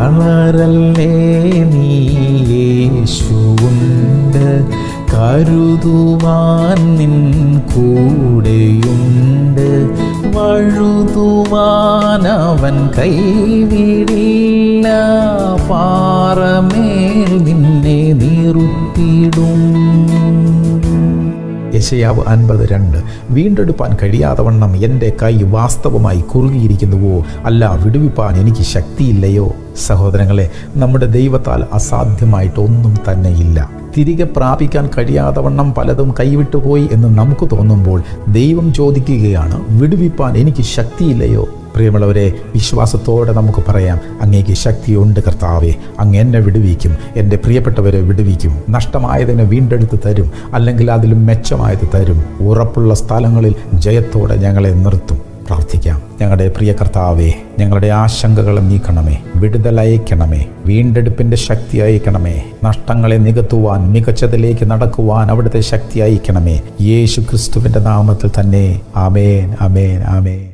തളരല്ലേ നീ യേശുവുണ്ട് കരുതുവാൻ നിൻ കൂടെയുണ്ട് വഴുതുവാൻ അവൻ കൈവിടില്ല പാറമേൽ നിന്നെ നിർത്തിടും യശയാവ് അൻപത് രണ്ട് വീണ്ടെടുപ്പാൻ കഴിയാതവണ്ണം എൻ്റെ കൈ വാസ്തവമായി കുറുകിയിരിക്കുന്നുവോ അല്ല വിടുവിപ്പാൻ എനിക്ക് ശക്തിയില്ലയോ സഹോദരങ്ങളെ നമ്മുടെ ദൈവത്താൽ അസാധ്യമായിട്ട് ഒന്നും തന്നെയില്ല തിരികെ പ്രാപിക്കാൻ കഴിയാതവണ്ണം പലതും കൈവിട്ടുപോയി എന്ന് നമുക്ക് തോന്നുമ്പോൾ ദൈവം ചോദിക്കുകയാണ് വിടുവിപ്പാൻ എനിക്ക് ശക്തിയില്ലയോ പ്രിയമുള്ളവരെ വിശ്വാസത്തോടെ നമുക്ക് പറയാം അങ്ങേക്ക് ശക്തിയുണ്ട് കർത്താവെ അങ്ങ് എന്നെ വിടുവിക്കും എൻ്റെ പ്രിയപ്പെട്ടവരെ വിടുവിക്കും നഷ്ടമായതിനെ വീണ്ടെടുത്ത് തരും അല്ലെങ്കിൽ അതിലും മെച്ചമായത് തരും ഉറപ്പുള്ള സ്ഥലങ്ങളിൽ ജയത്തോടെ ഞങ്ങളെ നിർത്തും പ്രാർത്ഥിക്കാം ഞങ്ങളുടെ പ്രിയ കർത്താവെ ഞങ്ങളുടെ ആശങ്കകളെ നീക്കണമേ വിടുതലയക്കണമേ വീണ്ടെടുപ്പിൻ്റെ ശക്തി അയക്കണമേ നഷ്ടങ്ങളെ നികത്തുവാൻ മികച്ചതിലേക്ക് നടക്കുവാൻ അവിടുത്തെ ശക്തി അയക്കണമേ യേശു ക്രിസ്തുവിൻ്റെ നാമത്തിൽ തന്നെ ആമേൻ ആമേൻ ആമേൻ